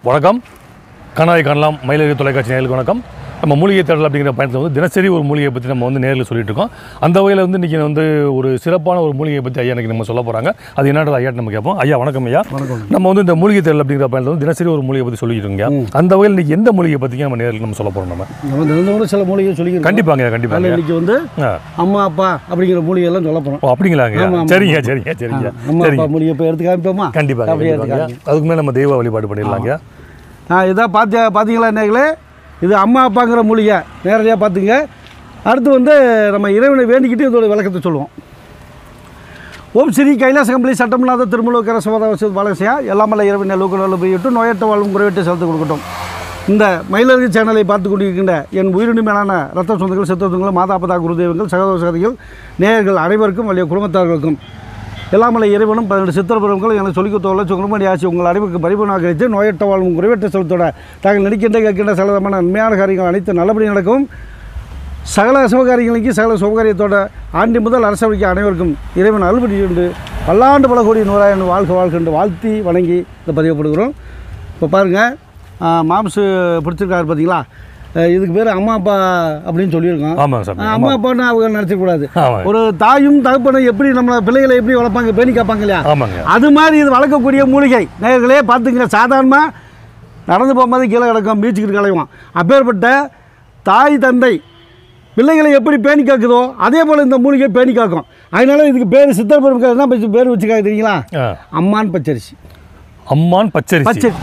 வணக்கம் கனாய் காணலாம் மயிலகி தொலைக்காட்சி நேர்களுக்கு வணக்கம் நம்ம மூலிகை தேடல் அப்படிங்கிற பயணத்தில் வந்து தினசரி ஒரு மூலிகையை பற்றி நம்ம வந்து நேரில் சொல்லிட்டு இருக்கோம் அந்த வகையில் வந்து இன்றைக்கி வந்து ஒரு சிறப்பான ஒரு மூலிகையை பற்றி ஐயா எனக்கு நம்ம சொல்ல போகிறாங்க அது என்னன்றது ஐயா நம்ம கேட்போம் ஐயா வணக்கம் ஐயா வணக்கம் நம்ம வந்து இந்த மூலிகை தேடல் அப்படிங்கிற பயணத்தில் வந்து தினசரி ஒரு மூலிகை பற்றி சொல்லிட்டு இருக்கோம் அந்த வகையில் இன்றைக்கி எந்த மூலிகை பற்றிங்க நம்ம நேரில் நம்ம சொல்ல போகிறோம் நம்ம நம்ம தினந்தோறும் சில மூலிகை சொல்லிக்கிறோம் கண்டிப்பாங்க அதில் கண்டிப்பாங்க இன்னைக்கு வந்து ஆ அம்மா அப்பா அப்படிங்கிற மூலிகை எல்லாம் சொல்ல போகிறோம் ஓ அப்படிங்களாங்க ஆமா, ஆமா. சரிங்க சரிங்க சரிங்க அம்மா சரிங்க அப்பா மூலிகை இப்போ எடுத்து காமிப்போமா கண்டிப்பாக அப்படியே கண்டிப்பாங்க எடுத்து அதுக்கு மேலே நம்ம தெய்வ வழிபாடு பண்ணிடலாங்க ஆ இதான் பார்த்தியா பார்த்தீங்களா நேர்களே இது அம்மா அப்பாங்கிற மூலிகை நேரடியாக பார்த்துங்க அடுத்து வந்து நம்ம இறைவனை வேண்டிக்கிட்டு இதோட விளக்கத்தை சொல்லுவோம் ஓம் ஸ்ரீ கைலாச கம்பளி சட்டமில்லாத திருமலோக்கர சோதவசி பாலசியா எல்லாமல்ல இறைவன் நல்லுக்கு நல்ல பெய்யட்டும் நோயற்ற வாழும் குறைவற்ற செலுத்து கொடுக்கட்டும் இந்த மயிலருக்கு சேனலை பார்த்து கொண்டிருக்கின்ற என் உயிரினு மேலான ரத்த சொந்தங்கள் சித்த சொந்தங்கள் மாதாபதா குருதேவங்கள் சகோதர சகதிகள் நேயர்கள் அனைவருக்கும் வலிய குடும்பத்தார்களுக்கும் எல்லாமல்ல இறைவனும் பதினெட்டு சித்திரபுரங்களும் எனக்கு சொல்லிக் கொடுத்தவள்ள சுகுணமணி ஆட்சி உங்கள் அனைவருக்கு பரிபூர்ணமாக கிடைத்து நோயற்ற வாழும் குறைவற்ற செலுத்தோட தாங்கள் நடிக்கின்ற கேட்கின்ற சகலமான நன்மையான காரியங்கள் அனைத்து நல்லபடி நடக்கும் சகல சிவகாரியங்களுக்கு சகல சுபகாரியத்தோட ஆண்டி முதல் அரசு வரைக்கும் அனைவருக்கும் இறைவன் அருள்படி உண்டு பல்லாண்டு பல கோடி நூறாயிரம் வாழ்க வாழ்க என்று வாழ்த்தி வணங்கி இந்த பதிவுப்படுகிறோம் இப்போ பாருங்கள் மாம்சு பிடிச்சிருக்காரு பார்த்தீங்களா அஹ் இதுக்கு பேர் அம்மா அப்பா அப்படின்னு சொல்லியிருக்கோம் ஆமாங்க சாமி அஹ் அம்மா அப்பான்னு அவங்க நினச்சிக்கூடாது ஆமாங்க ஒரு தாயும் தகப்பனும் எப்படி நம்ம பிள்ளைகளை எப்படி வளர்ப்பாங்க பேணி காப்பாங்க இல்லையா ஆமாங்க அது மாதிரி இது வளர்க்கக்கூடிய மூலிகை நேர்களே பார்த்துங்க சாதாரணமாக நடந்து போகும்போது கீழே கிடக்கும் பீச்சுக்கு கலைவோம் அப்பேற்பட்ட தாய் தந்தை பிள்ளைகளை எப்படி பேணி காக்குதோ அதே போல் இந்த மூலிகை பேணி காக்கும் அதனால இதுக்கு பேர் சித்தர் என்ன பச்சை பேர் வச்சுக்காங்க தெரியுங்களா ஆ அம்மான் பச்சரிசி அம்மான் பச்சரிசி பச்சரி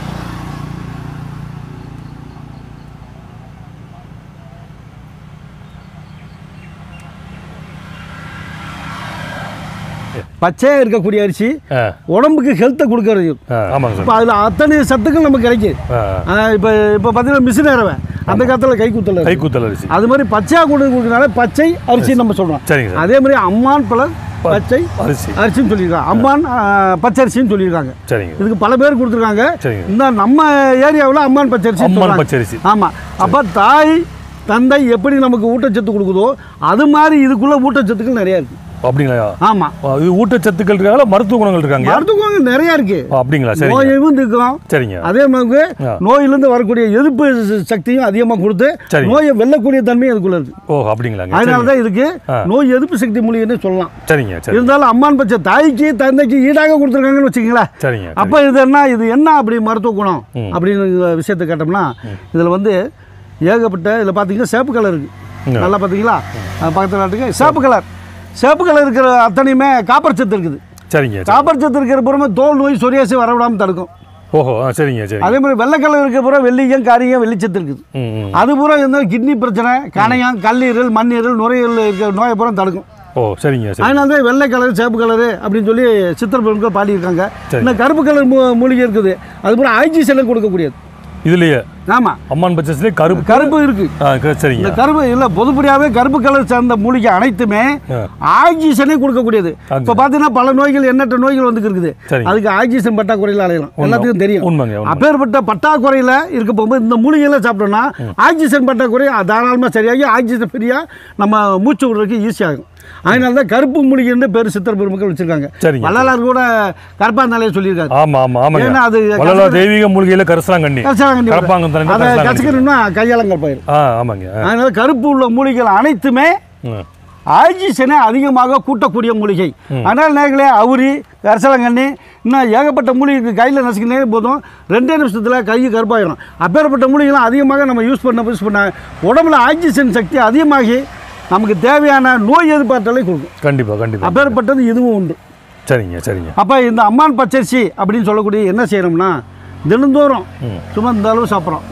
பச்சையாக இருக்கக்கூடிய அரிசி ஆ உடம்புக்கு ஹெல்த்தை கொடுக்கறது ஆ, ஆமாங்க சார் இப்போ அதில் அத்தனை சத்துக்கள் நமக்கு கிடைக்குது ஆ, இப்போ இப்போ பார்த்தீங்கன்னா மிஷின் ஏறவன் அந்த காலத்தில் கை குத்தல கைக்கூத்தல் அரிசி அது மாதிரி பச்சையாக கொண்டு கொடுக்கறனால பச்சை அரிசி நம்ம சொல்கிறோம் சரிங்க சார் அதே மாதிரி அம்மான் பலர் பச்சை அரிசி அரிசின்னு சொல்லியிருக்காங்க அம்மான் ஆ, பச்சரிசின்னு சொல்லியிருக்காங்க சரிங்க இதுக்கு பல பேர் கொடுத்துருக்காங்க சரிங்க இந்த நம்ம ஏரியாவில் அம்மான் பச்சரிசி அம்மான் பச்சரிசி ஆமாம் அப்போ தாய் தந்தை எப்படி நமக்கு ஊட்டச்சத்து கொடுக்குதோ அது மாதிரி இதுக்குள்ள ஊட்டச்சத்துக்கள் நிறையா இருக்குது அப்படிங்களா ஆமாம் ஆ, இது ஊட்டச்சத்துக்கள் இருக்காங்களா மருத்துவ குணங்கள் இருக்காங்க மருத்துவம் நிறையா இருக்குது ஆ, அப்படிங்களா சரிங்க நோயும் இருக்கும் சரிங்க அதே மாதிரி ஆ. நோயிலிருந்து வரக்கூடிய எதிர்ப்பு ச- சக்தியும் அதிகமாக கொடுத்து சரி. நோயை வெல்லக்கூடிய தன்மையும் அதுக்குள்ள இருக்கு ஓ அப்படிங்களாங்க அதனால சரிங்க. தான் இதுக்கு ஆ. நோய் எதிர்ப்பு சக்தி மூலிகைன்னு சொல்லலாம் சரிங்க சரி இருந்தாலும் அம்மான் பச்சை தாய்க்கு தந்தைக்கு ஈடாக கொடுத்துருக்காங்கன்னு வச்சுங்களேன் சரிங்க அப்போ இது என்ன இது என்ன அப்படி மருத்துவ குணம் ம். அப்படின்னு இந்த விஷயத்தை கேட்டோம்னா இதில் வந்து ஏகப்பட்ட இதில் பார்த்தீங்கன்னா சேப்பு கலர் இருக்கு ம். நல்லா பார்த்தீங்களா பக்கத்தில் நாட்டுக்கு சேப்பு கலர் சேப்பு கலர் இருக்கிற அத்தனையுமே காப்பர் சத்து இருக்குது சரிங்க சரி. காப்பர் சத்து இருக்கிற புறமே தோல் நோய் சொரியாசி வரவிடாமல் தடுக்கும் ஓஹோ ஆ சரிங்க சரி அதே மாதிரி வெள்ளைக்கலர் இருக்க பூரா வெள்ளியம் காரியம் வெள்ளிச்சத்து இருக்குது ம் ம் அது பூரா இருந்தால் கிட்னி பிரச்சனை கணையம் கல்லீரல் மண்ணீரல் நுரையீரல் இருக்கிற நோயை பூரா தடுக்கும் ஓ சரிங்க சரி அதனால தான் வெள்ளை கலர் சேப்பு கலரு அப்படின்னு சொல்லி சித்திர பெண்கள் பாடியிருக்காங்க சரி. இந்த கருப்பு கலர் மூ மூலிகை இருக்குது அது பூரா ஆக்சிஜனை கொடுக்கக்கூடியது இதுலயே ஆமாம் அம்மான் பச்சரிசிலே கருப்பு கருப்பு இருக்கு ஆ க- சரிங்க இந்த கருப்பு இல்லை பொதுப்படியாகவே கருப்பு கலர் சார்ந்த மூலிகை அனைத்துமே ஆ. ஆக்சிஜனே கொடுக்கக்கூடியது ஆக்சிஜன். இப்போ பார்த்தீங்கன்னா பல நோய்கள் எண்ணற்ற நோய்கள் வந்து இருக்குது சரிங்க. அதுக்கு ஆக்சிஜன் பற்றாக்குறையில் அலையலாம் எல்லாத்துக்கும் தெரியும் உண்மைங்க உண்மை அப்பேற்பட்ட பற்றாக்குறையில் இருக்க போகும்போது இந்த மூலிகையெல்லாம் சாப்பிட்டோம்னா ஆக்சிஜன் பற்றாக்குறை தாராளமாக சரியாகி ஆக்சிஜன் ஃப்ரீயாக நம்ம மூச்சு விடுறதுக்கு ஈஸியாகும் அதனால தான் கருப்பு மூலிகைன்னு பேர் சித்தர் பெருமக்கள் வச்சுருக்காங்க சரிங்க. வள்ளலார் கூட கருப்பாந்தாலே சொல்லியிருக்காரு ஆமா ஆமா ஆமாங்க ஏன்னா அது வள்ளலா தெய்வீக மூலிகையில கரிசலாங்கண்ணி கரிசலாங்கண்ணி கரப்பாங்கம் தண்ணி அதை கரிசலாங்கண்ணி கசக்கணும்னா கையாளங்கள் பயிர் ஆ ஆமாங்க ஆ, அதனால கருப்பு உள்ள மூலிகைகள் அனைத்துமே ம். ஆக்சிஜனை அதிகமாக கூட்டக்கூடிய மூலிகை அதனால் நேர்களே அவுரி கரிசலங்கண்ணி இன்னும் ஏகப்பட்ட மூலிகைக்கு கையில் நசுக்கினே போதும் ரெண்டே நிமிஷத்தில் கை கருப்பாயிரும் அப்பேற்பட்ட மூலிகைலாம் அதிகமாக நம்ம யூஸ் பண்ண யூஸ் பண்ண உடம்புல ஆக்சிஜன் சக்தி அதிகமாகி நமக்கு தேவையான நோய் எதிர்பார்த்தலை கொடுக்கும் கண்டிப்பா கண்டிப்பா அப்பேற்பட்டது இதுவும் உண்டு சரிங்க சரிங்க அப்போ இந்த அம்மான் பச்சரிசி அப்படின்னு சொல்லக்கூடிய என்ன செய்யணும்னா தினந்தோறும் சும்மா இந்த அளவு சாப்பிட்றோம்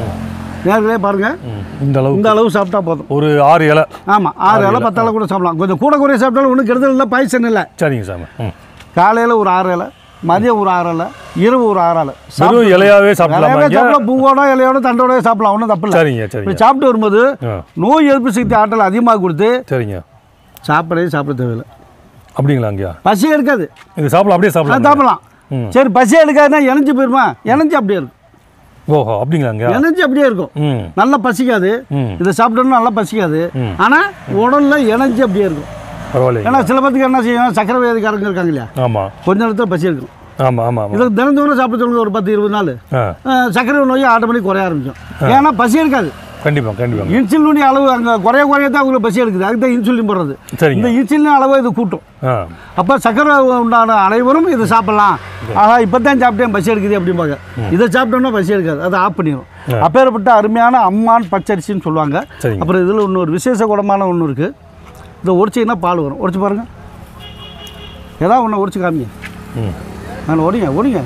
நேர்களே பாருங்கள் ம். இந்த அளவு இந்த அளவு சாப்பிட்டா போதும் ஒரு ஆறு இலை ஆமாம் ஆறு இலை பத்து இலை கூட சாப்பிடலாம் கொஞ்சம் கூட குறைய சாப்பிட்டாலும் ஒன்றும் கெடுதல் இல்லை பாய்ச்சன் இல்லை சரிங்க சாமி ம் காலையில் ஒரு ஆறு இலை மதியம் ஒரு ஆறு இலை இரவு ஒரு ஆறு இலை வெறும் இலையாவே இலையாவே சாப்பிடலாமா சாப்பிடலாம் பூவோட இலையோட தண்டோட சாப்பிடலாம் ஒன்றும் தப்பு இல்லை சரிங்க சரிங்க இப்படி சாப்பிட்டு வரும்போது ஆ நோய் எதிர்ப்பு சக்தி ஆற்றல் அதிகமாக கொடுத்து சரிங்க சாப்பிடவே சாப்பிட தேவையில்லை அப்படிங்களா ஐயா பசி எடுக்காது இது சாப்பிடலாம் அப்படியே அது சாப்பிடலாம் சாப்பிடலாம் ம். சரி பசி எடுக்காதுன்னா இணைஞ்சு போயிருமா இணைஞ்சு அப்படியே இருக்கும் ஓஹோ அப்படிங்களாங்க இணைஞ்சு அப்படியே இருக்கும் ம் நல்லா பசிக்காது ம் இதை சாப்பிட்டோம்னா நல்லா பசிக்காது ம். ஆனால் உடல்ல இணைஞ்சு அப்படியே இருக்கும் பரவாயில்லைங்க ஏன்னா சில பேத்துக்கு என்ன செய்யும் சக்கரை வியாதிக்காரங்க இருக்காங்க இல்லையா ஆமாம் கொஞ்ச நேரத்தில் பசி இருக்கும் ஆமாம் ஆமாம் ஆமாம் இதை தினந்தோறும் சாப்பிட சொல்லுங்க ஒரு பத்து இருபது நாள் ஆ அஹ், சர்க்கரை நோய் ஆட்டோமேட்டிக் குறைய ஆரம்பிக்கும் ஏன்னா பசி எடுக்காது கண்டிப்பாக கண்டிப்பாக இன்சுலினுடைய அளவு அங்கே குறைய குறைய தான் அவங்களுக்கு பசி எடுக்குது அதுக்கு தான் இன்சுலின் போடுறது சரிங்க இந்த இன்சுலின் அளவை இது கூட்டும் ஆ அப்போ சக்கரை உண்டான அனைவரும் இதை சாப்பிடலாம் ஆஹா இப்போ தான் சாப்பிட்டேன் பசி எடுக்குது அப்படிம்பாங்க இதை சாப்பிட்டோம்னா பசி எடுக்காது அதை ஆஃப் பண்ணிடும் அப்பேற்பட்ட அருமையான அம்மான் பச்சரிசின்னு சொல்லுவாங்க சரிங்க அப்புறம் இதில் இன்னொரு விசேஷ குணமான ஒன்று இருக்குது இதை உரிச்சிங்கன்னா பால் வரும் உரிச்சு பாருங்கள் ஏதாவது ஒன்று உரிச்சு காமிங்க ம் நான் ஓடிங்க ஓடிங்க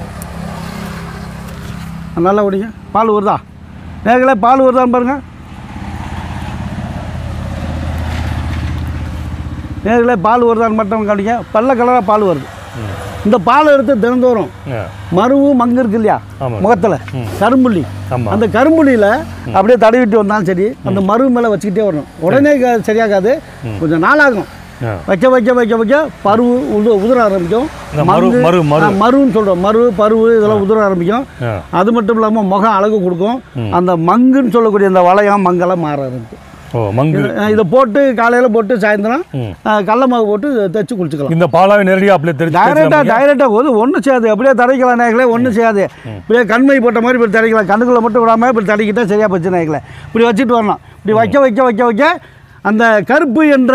நல்லா ஓடிங்க பால் வருதா நேர்களே பால் வருதான்னு பாருங்கள் நேர்களே பால் வருதான்னு மட்டும் காமிங்க பல்ல கலராக பால் வருது இந்த பால் எடுத்து தினந்தோறும் ஆ மருவு மங்கு இருக்கு இல்லையா ஆமாம் முகத்தில் கரும்புள்ளி ஆமாம் அந்த கரும்புள்ளியில் அப்படியே தடவிட்டு வந்தாலும் சரி அந்த மருவு மேலே வச்சுக்கிட்டே வரணும் உடனே க- சரியாகாது கொஞ்சம் நாளாகும் ஆ வைக்க வைக்க வைக்க வைக்க பருவு உது உதிர ஆரம்பிக்கும் இந்த மரு மங்கு, மரு மரு ஆ, மருன்னு சொல்கிறோம் மரு பருவு இதெல்லாம் உதிர ஆரம்பிக்கும் ஆ அது மட்டும் இல்லாமல் முகம் அழகு கொடுக்கும் அந்த மங்குன்னு சொல்லக்கூடிய அந்த வளையம் மங்கெல்லாம் மாற ஆரம்பிக்கும் ஓ மங்கு அஹ் இதை போட்டு காலையில் போட்டு சாயந்தரம் ம். அஹ், கடல மாவு போட்டு தைச்சு குளிச்சுக்கலாம் இந்த பாலாவை நேரடியாக அப்படியே தெரிஞ்சு டைரெக்டாக டைரெக்டாக போது ஒன்றும் செய்யாது அப்படியே தடைக்கலாம் நேர்களே ஒன்றும் செய்யாது இப்படியே கண்மை போட்ட மாதிரி இப்படி தடைக்கலாம் கண்ணுக்குள்ளே மட்டும் விடாமல் இப்படி தடைக்கிட்டா சரியாக போச்சு நேர்களே இப்படி வச்சுட்டு வரணும் இப்படி வைக்க வைக்க வைக்க வைக்க அந்த கருப்பு என்ற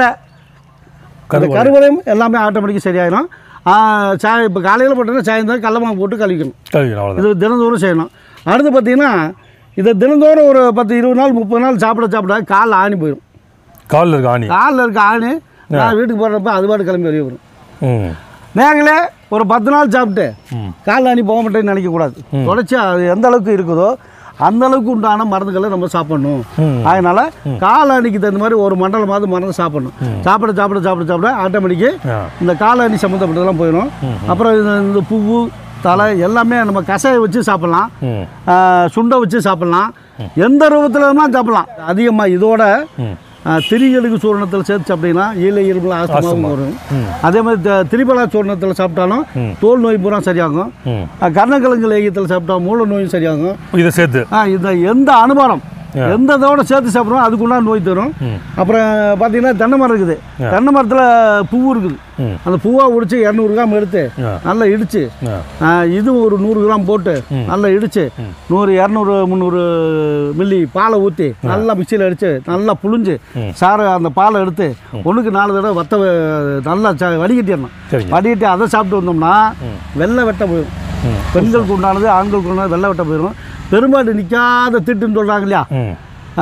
அந்த கருவறை. கருவறையும் எல்லாமே ஆட்டோமேட்டிக்காக சரியாயிடும் ஆஹ், சாய் இப்போ காலையில் போட்டோன்னா சாயந்தரம் கடல மாவு போட்டு கழுவிக்கணும் கழுவிக்கணும் அவ்வளோதான் இது தினந்தோறும் செய்யணும் அடுத்து பார்த்தீங்கன்னா இதை தினந்தோறும் ஒரு பத்து இருபது நாள் முப்பது நாள் சாப்பிட சாப்பிட கால் ஆணி போயிடும் காலில் இருக்க ஆணி காலில் இருக்க ஆணி நான் வீட்டுக்கு போடுறப்ப அது பாட்டு கிளம்பி வெளியே வரும் ம் நேர்களே ஒரு பத்து நாள் சாப்பிட்டு ம் கால் ஆணி போக மாட்டேன்னு நினைக்கக்கூடாது தொடர்ச்சி அது எந்த அளவுக்கு இருக்குதோ அந்த அளவுக்கு உண்டான மருந்துகளை நம்ம சாப்பிடணும் ம். அதனால கால் ஆணிக்கு தகுந்த மாதிரி ஒரு மண்டலமாவது மருந்து சாப்பிடணும் சாப்பிட சாப்பிட சாப்பிட சாப்பிட ஆட்டோமேட்டிக்கு ஆ இந்த காலணி சம்மந்தப்பட்டதெல்லாம் போயிடும் அப்புறம் இது இந்த பூவு தலை எல்லாமே நம்ம கஷாயம் வச்சு சாப்பிட்லாம் ம் ஆஹ் சுண்டை வச்சு சாப்பிட்லாம் எந்த ரூபத்தில் வேணாலும் சாப்பிட்லாம் அதிகமாக இதோட ம் ஆஹ் திரிகளுக்கு சூரணத்தில் சேர்த்து சாப்பிட்டீங்கன்னா ஈலை இருமல் ஆஸ்தமாவும் வரும் ம். அதே மாதிரி த- திரிபலா சூரணத்தில் சாப்பிட்டாலும் ம். தோல் நோய் பூரா சரியாகும் ம் ஆஹ் கர்ணக்கிழங்கு லேகியத்தில் சாப்பிட்டா மூல நோயும் சரியாகும் இதை சேர்த்து ஆ, இந்த எந்த அனுமானம் எந்த இதோட சேர்த்து சாப்பிட்றோம் அதுக்குண்டான நோய் தரும் ம். அப்புறம் பார்த்தீங்கன்னா தென்னை மரம் இருக்குது தென்னை மரத்தில் பூவு இருக்குது ம் அந்த பூவா உடிச்சு இரநூறு கிராம் எடுத்து ஆ. நல்லா இடிச்சு ஆ ஆ, இதுவும் ஒரு நூறு கிராம் போட்டு நல்லா இடிச்சு நூறு இரநூறு முந்நூறு மில்லி பாலை ஊற்றி நல்லா மிக்சியில் அடித்து நல்லா புழிஞ்சு சாரை அந்த பாலை எடுத்து ஒன்றுக்கு நாலு தடவை வத்த வ- நல்லா ச வடிகட்டிடணும் சரிங்க வடிகட்டி அதை சாப்பிட்டு வந்தோம்னா வெள்ளை வெட்ட போயிடும் ம் பெண்களுக்கு உண்டானது ஆண்களுக்கு உண்டானது வெள்ளை வெட்ட போயிடும் பெரும்பாடு நிற்காத திட்டுன்னு சொல்கிறாங்க இல்லையா ம்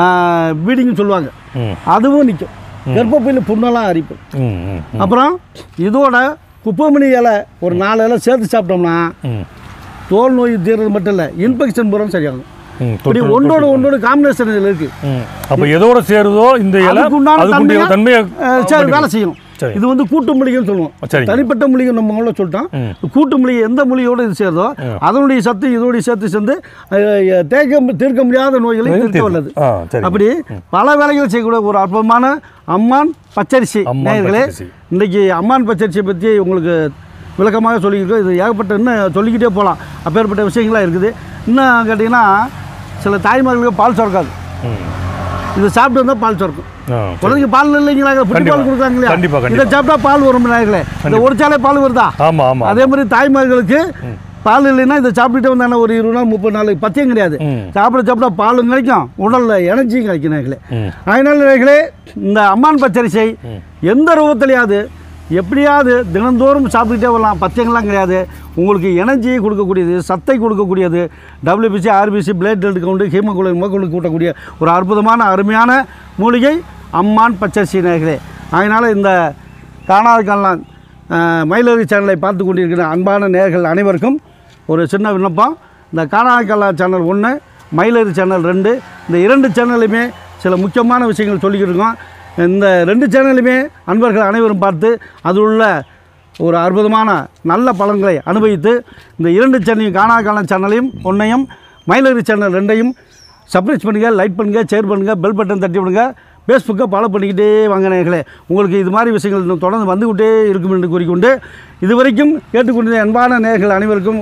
பீடிங்னு சொல்லுவாங்க ம் அதுவும் நிற்கும் கர்ப்பப்பையில் புண்ணெல்லாம் அரிக்கும் ம் ம் அப்புறம் இதோட குப்பைமணி இலை ஒரு நாலு இலை சேர்த்து சாப்பிட்டோம்னா ம் தோல் நோய் தீர்றது மட்டும் இல்லை இன்ஃபெக்ஷன் பூரா சரியாகும் ம் இப்படி தொற்று- ஒன்றோட ஒன்றோட காம்பினேஷன் இதில் இருக்குது ம் அப்போ எதோட சேருதோ இந்த இலை அதுக்கு உண்டான அதுக்குண்டிய தன்மையை, தன்மையை அஹ், சரி வேலை செய்யும் சரி. இது வந்து கூட்டு மூலிகைன்னு சொல்லுவோம் சரிங்க. தனிப்பட்ட மூலிகை நம்ம உள்ள சொல்லிட்டோம் ம். கூட்டு மூலிகை எந்த மூலிகையோடு இது சேருதோ அதனுடைய சத்து இதோடைய சத்து சேர்ந்து அஹ், தேக்க தீர்க்க முடியாத நோய்களை தீர்க்க வல்லது ஆ சரி அப்படி பல வேலைகள் செய்யக்கூடிய ஒரு அற்புதமான அம்மான் பச்சரிசி அம்மான் நேயர்களே பச்சரிசி. இன்றைக்கி அம்மான் பச்சரிசியை பற்றி உங்களுக்கு விளக்கமாக சொல்லியிருக்கோம் இது ஏகப்பட்ட இன்னும் சொல்லிக்கிட்டே போகலாம் அப்பேற்பட்ட விஷயங்களாக இருக்குது இன்னும் கேட்டிங்கன்னா சில தாய்மார்களுக்கு பால் சுரக்காது ம் இது சாப்பிட்டு வந்தால் பால் சுரக்கும் ஆ குழந்தைக்கு பால் இல்லைங்களா புட்டி கண்டிப்பா. பால் கொடுக்குறாங்க இல்லையா கண்டிப்பா, இதை கண்டிப்பா. சாப்பிட்டா பால் வரும் நேயர்களே இந்த ஒரு சாலை பால் வருதா ஆமாம் ஆமாம் அதே மாதிரி தாய்மார்களுக்கு பால் இல்லைன்னா இதை சாப்பிட்டுட்டு வந்தானே ஒரு இருபது நாள் முப்பது நாள் பத்தியம் கிடையாது ம். சாப்பிட சாப்பிட பாலும் கிடைக்கும் உடலில் எனர்ஜியும் கிடைக்கும் நேர்களே ம் அதனால நேர்களே இந்த அம்மான் பச்சரிசை எந்த ரூபத்திலையாவது எப்படியாவது தினந்தோறும் சாப்பிட்டுட்டே வரலாம் பத்தியங்கள்லாம் கிடையாது உங்களுக்கு எனர்ஜியை கொடுக்கக்கூடியது சத்தை கொடுக்கக்கூடியது WBC RBC blood health count haemoglobin மோகுளுக்கு கூட்டக்கூடிய ஒரு அற்புதமான அருமையான மூலிகை அம்மான் பச்சரிசி நேர்களே அதனால் இந்த காணாத காணலாம் மயிலரி சேனலை பார்த்து கொண்டிருக்கிற அன்பான நேர்கள் அனைவருக்கும் ஒரு சின்ன விண்ணப்பம் இந்த காணாத காணலாம் சேனல் ஒன்று மயிலரி சேனல் ரெண்டு இந்த இரண்டு சேனலுமே சில முக்கியமான விஷயங்கள் சொல்லிக்கிட்டு இருக்கோம் இந்த ரெண்டு சேனலுமே அன்பர்கள் அனைவரும் பார்த்து அதில் உள்ள ஒரு அற்புதமான நல்ல பலன்களை அனுபவித்து இந்த இரண்டு சேனலையும் காணாத காலம் சேனலையும் ஒன்றையும் மயிலரி சேனல் ரெண்டையும் சப்ரைஸ் பண்ணுங்கள் லைக் பண்ணுங்கள் ஷேர் பண்ணுங்கள் பெல் பட்டன் தட்டி விடுங்க ஃபேஸ்புக்கை ஃபாலோ பண்ணிக்கிட்டே வாங்க நேயர்களே உங்களுக்கு இது மாதிரி விஷயங்கள் இன்னும் தொடர்ந்து வந்துக்கிட்டே இருக்கும் என்று கூறிக்கொண்டு இதுவரைக்கும் கேட்டுக்கொண்டிருந்த அன்பான நேயர்கள் அனைவருக்கும்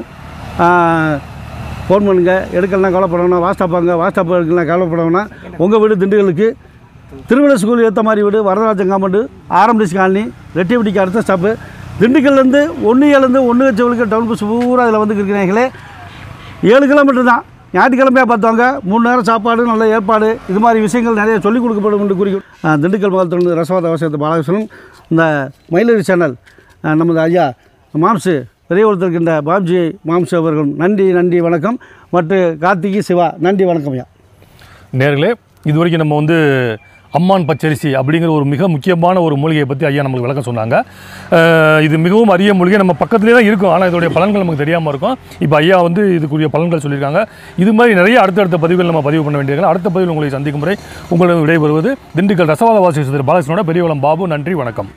ஃபோன் பண்ணுங்கள் எடுக்கலாம் கவலைப்படணும் வாட்ஸ்அப் வாங்க வாட்ஸ்அப் எடுக்கலாம் கவலைப்படணும்னா உங்கள் வீடு திண்டுக்கலுக்கு திருவிழா ஸ்கூல் ஏற்ற மாதிரி வீடு வரதராஜன் காம்பவுண்டு ஆரம்பிச்சு காலனி ரெட்டியப்பட்டிக்கு அடுத்த ஸ்டாப்பு திண்டுக்கல்லேருந்து ஒன்று ஏழுலேருந்து ஒன்று வச்சவங்களுக்கு டவுன் பஸ் பூரா இதில் வந்து இருக்கிறீங்களே ஏழு கிலோமீட்டர் தான் ஞாயிற்றுக்கிழமையாக பார்த்தவங்க மூணு நேரம் சாப்பாடு நல்ல ஏற்பாடு இது மாதிரி விஷயங்கள் நிறைய சொல்லிக் கொடுக்கப்படும் என்று கூறி ஆ, திண்டுக்கல் மாவட்டத்திலிருந்து ரசவாத அவசியத்தை பாலகிருஷ்ணன் இந்த மயிலரி சேனல் ஆ, நமது ஐயா மாம்சு பெரிய ஒருத்தருக்கின்ற பாப்ஜி மாம்சு அவர்கள் நன்றி நன்றி வணக்கம் மற்றும் கார்த்திகி சிவா நன்றி வணக்கம் ஐயா நேர்களே இது வரைக்கும் நம்ம வந்து அம்மான் பச்சரிசி அப்படிங்கிற ஒரு மிக முக்கியமான ஒரு மூலிகையை பற்றி ஐயா நமக்கு விளக்கம் சொன்னாங்க அஹ் இது மிகவும் அரிய மூலிகை நம்ம பக்கத்துலேயே தான் இருக்கும் ஆனால் இதோடைய பலன்கள் நமக்கு தெரியாமல் இருக்கும் இப்போ ஐயா வந்து இதுக்குரிய பலன்கள் சொல்லியிருக்காங்க இது மாதிரி நிறைய அடுத்தடுத்த பதிவுகள் நம்ம பதிவு பண்ண வேண்டியிருக்கோம் அடுத்த பதிவில் உங்களை சந்திக்கும் முறை உங்களிடம் விடைபெறுவது திண்டுக்கல் ரசவாத வாசி பாலகிருஷ்ணனோட பெரியவளம் பாபு நன்றி வணக்கம்